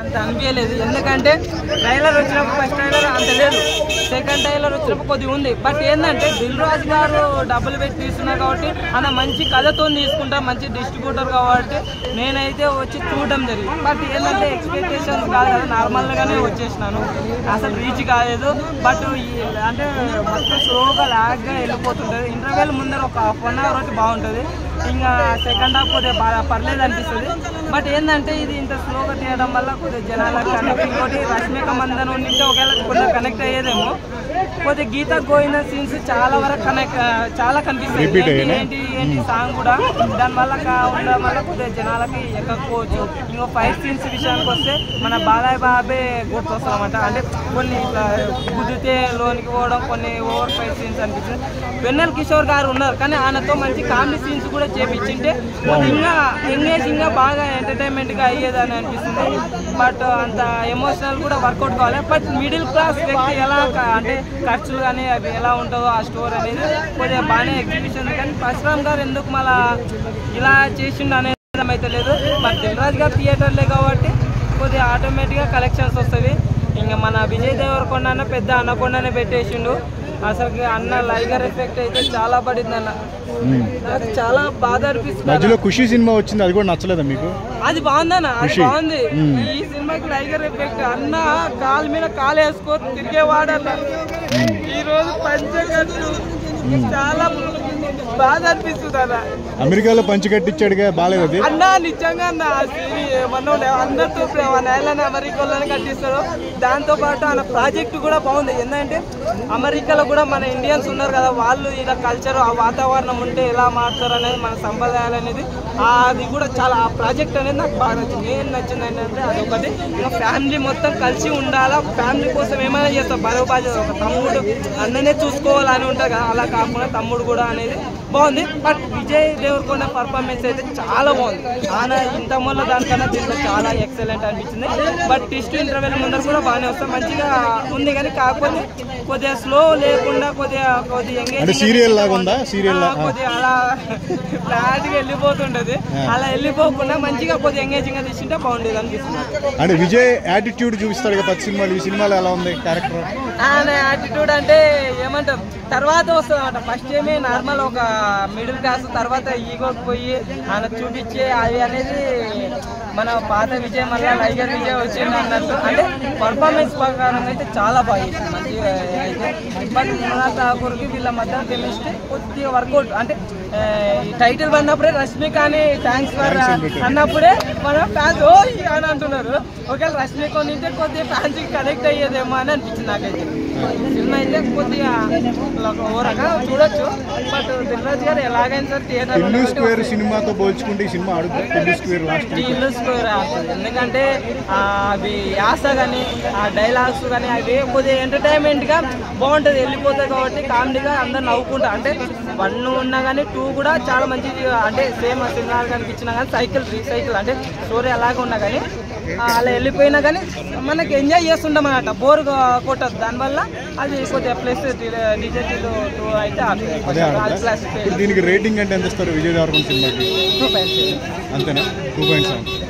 అంత అనిపించలేదు ఎందుకంటే ట్రైలర్ వచ్చినప్పుడు ఫస్ట్ ట్రైలర్ అంత లేదు సెకండ్ ట్రైలర్ వచ్చినప్పుడు కొద్దిగా ఉంది బట్ ఏంటంటే దిల్ రాజు గారు డబ్బులు పెట్టి తీస్తున్నారు కాబట్టి అన్న మంచి కథతో తీసుకుంటా మంచి డిస్ట్రిబ్యూటర్ కాబట్టి నేనైతే వచ్చి చూడడం జరిగింది బట్ ఏంటంటే ఎక్స్పెక్టేషన్స్ కాదు కదా నార్మల్గానే వచ్చేసినాను అసలు రీచ్ కాలేదు బట్ ఈ- అంటే మొత్తం స్లోగా లాగ్గా వెళ్ళిపోతుంటుంది ఇంటర్వెల్ ముందర ఒక హాఫ్ వన్ అవర్ అయితే బాగుంటుంది ఇంకా సెకండ్ హాఫ్ కొద్దిగా బాగా పర్లేదు అనిపిస్తుంది బట్ ఏంటంటే ఇది ఇంత స్లోగా తీయడం వల్ల కొద్దిగా జనాలకు కనెక్ట్ ఇంకోటి రష్మిక మందన్ ఉంటే ఒకవేళ కొద్దిగా కనెక్ట్ అయ్యేదేమో కొద్దిగా గీత గోవింద సీన్స్ చాలా వరకు కనెక్ట్ చాలా కనిపిస్తాయి Repeat ఏంటి అయ్యానా? ఏంటి ఏంటి సాంగ్ కూడా దానివల్ల కా- ఉండడం వల్ల కొద్దిగా జనాలకి ఎక్కకపోవచ్చు ఇంకో ఫైట్ సీన్స్ విషయానికి వస్తే మన బాలయ్య బాబే గుర్తొస్తామంట అంటే కొన్ని ఇట్లా గుద్దితే లోనికి పోవడం కొన్ని ఓవర్ ఫైట్ సీన్స్ అనిపిస్తుంది వెన్నెల కిషోర్ గారు ఉన్నారు కానీ ఆయనతో మంచి కామెడీ సీన్స్ కూడా చేపించింటే ఇంకా ఎంగేజింగ్ గా బాగా ఎంటర్టైన్మెంట్ గా అయ్యేదని అనిపిస్తుంది బట్ అంత ఎమోషనల్ కూడా వర్కౌట్ కావాలి బట్ మిడిల్ క్లాస్ వ్యక్తి ఎలా క- అంటే ఖర్చులు కానీ అవి ఎలా ఉంటుందో ఆ స్టోర్ అనేది కొద్దిగా బాగానే ఎగ్జిబిషన్ కానీ పరశురామ్ గారు ఎందుకు మళ్ళా ఇలా చేసిండు అనేది అయితే లేదు బట్ దిల్రాజ్ గారు థియేటర్లే కాబట్టి కొద్దిగా ఆటోమేటిక్గా కలెక్షన్స్ వస్తుంది ఇంకా మన విజయ్ దేవరకొండ అన్న పెద్ద అనకొండనే పెట్టేసిండు అసలు అన్న లైగర్ ఎఫెక్ట్ అయితే చాలా పడింది అన్న నాకు చాలా బాధ అనిపిస్తుంది మధ్యలో ఖుషి సినిమా వచ్చింది అది కూడా నచ్చలేదా మీకు అది బాగుందన్న అది ఖుషి. బాగుంది మ్మ్. ఈ సినిమాకి లైగర్ ఎఫెక్ట్ అన్న కాలు మీద కాలు వేసుకో తిరిగేవాడన్న ఈ రోజు పంచగట్టు చాలా బాధ అనిపిస్తుంది అన్న అమెరికాలో పంచి కట్టించాడుగా బాగాలేదు అది అన్న నిజంగా అన్న ఆ సీరీ ఏమన్నా ఉండే అందరితో నేలని అమెరికాలోనే కట్టిస్తారు దాంతో పాటు ఆయన ప్రాజెక్ట్ కూడా బాగుంది ఏంటంటే అమెరికాలో కూడా మన ఇండియన్స్ ఉన్నారు కదా వాళ్ళు ఇలా కల్చర్ ఆ వాతావరణం ఉంటే ఎలా మారుతారు అనేది మన సంప్రదాయాలు అనేది ఆ అది కూడా చాలా ఆ ప్రాజెక్ట్ అనేది నాకు బాగా నచ్చింది ఏం నచ్చింది ఏంటంటే అది ఒకటి ఇంకా ఫ్యామిలీ మొత్తం కలిసి ఉండాలా ఫ్యామిలీ కోసం ఏమైనా చేస్తాం బరువు బాధ్యత ఒక తమ్ముడు అన్ననే చూసుకోవాలని ఉంటుంది కదా అలా కాకుండా తమ్ముడు కూడా అనేది బాగుంది బట్ విజయ్ దేవరకొండ పర్ఫార్మెన్స్ అయితే చాలా బాగుంది ఆయన ఇంత మొన్న దానికన్నా దీంట్లో చాలా ఎక్సలెంట్ అనిపించింది బట్ టిస్ట్ ఇంటర్వెల్ ముందర కూడా బాగానే వస్తాం మంచిగా ఉంది కానీ కాకపోతే కొద్దిగా స్లో లేకుండా కొద్దిగా కొద్దిగా అంటే ఎంగేజ్ సీరియల్ లాగా ఉందా సీరియల్ లా కొద్దిగా అలా ఫ్లాట్గా వెళ్ళిపోతుంటది అలా వెళ్ళిపోకుండా మంచిగా కొద్దిగా ఎంగేజింగ్ గా తీసుంటే బాగుండేది అనిపిస్తుంది అంటే విజయ్ యాటిట్యూడ్ చూపిస్తాడు కదా ప్రతి సినిమాలు ఈ సినిమాలో ఎలా ఉంది క్యారెక్టర్ ఆయన యాటిట్యూడ్ అంటే ఏమంటాం తర్వాత వస్తుంది అనమాట ఫస్ట్ ఏమే నార్మల్ ఒక మిడిల్ క్లాస్ తర్వాత ఈగోకి పోయి ఆయన చూపించే అది అనేది మన పాత విజయ్ మళ్ళీ లైగర్ విజయ్ వచ్చింది అన్నట్టు అంటే పర్ఫార్మెన్స్ ప్రకారం అయితే చాలా బాగా చేసింది మంచిగా అయితే బట్ మన ఠాకూర్కి వీళ్ళ మధ్య కెమిస్ట్రీ కొద్దిగా వర్కౌట్ అంటే ఆ, ఈ టైటిల్ పడినప్పుడే రష్మిక అని థ్యాంక్స్ ఫర్ Thanks అని పెట్టారు. అన్నప్పుడే మన ఫ్యాన్స్ ఓ అని అంటున్నారు ఒకవేళ రష్మిక ఉంటే కొద్దిగా ఫ్యాన్స్ కనెక్ట్ అయ్యేదేమో అని అనిపించింది నాకైతే సినిమా అయితే కొద్దిగా ఒక ఓ రకంగా చూడొచ్చు బట్ దిల్రాజ్ గారు ఎలాగైనా సరే టిల్లు థియేటర్ స్క్వేర్ సినిమాతో పోల్చుకుంటే ఈ సినిమా అడుగు టిల్లు స్క్వేర్ లాస్ట్ ఇల్లు స్కోర్ ఆడుతుంది ఎందుకంటే ఆ, అవి యాస కానీ ఆ డైలాగ్స్ కానీ అవి కొద్దిగా ఎంటర్టైన్మెంట్ గా బాగుంటుంది వెళ్ళిపోతాయి కాబట్టి కామెడీగా అందరు నవ్వుకుంటా అంటే వన్ ఉన్నా కానీ టూ కూడా చాలా మంచిది అంటే సేమ్ సినిమాలు కనిపించినా కానీ సైకిల్ రీసైకిల్ అంటే స్టోరీ అలాగే ఉన్నా కానీ ఆ, అలా వెళ్ళిపోయినా కానీ మనకి ఎంజాయ్ చేస్తుంటాం అన్నమాట బోర్ కొట్టదు దానివల్ల అది కొద్దిగా ప్లస్ డిజిటల్ టూ అయితే అదే ఆడుతుందా? ప్లస్ ఇప్పుడు దీనికి రేటింగ్ అంటే ఎంత ఇస్తారు విజయ్ దేవరకొండ సినిమాకి టూ పాయింట్స్ అంతేనా టూ పాయింట్ సెవెన్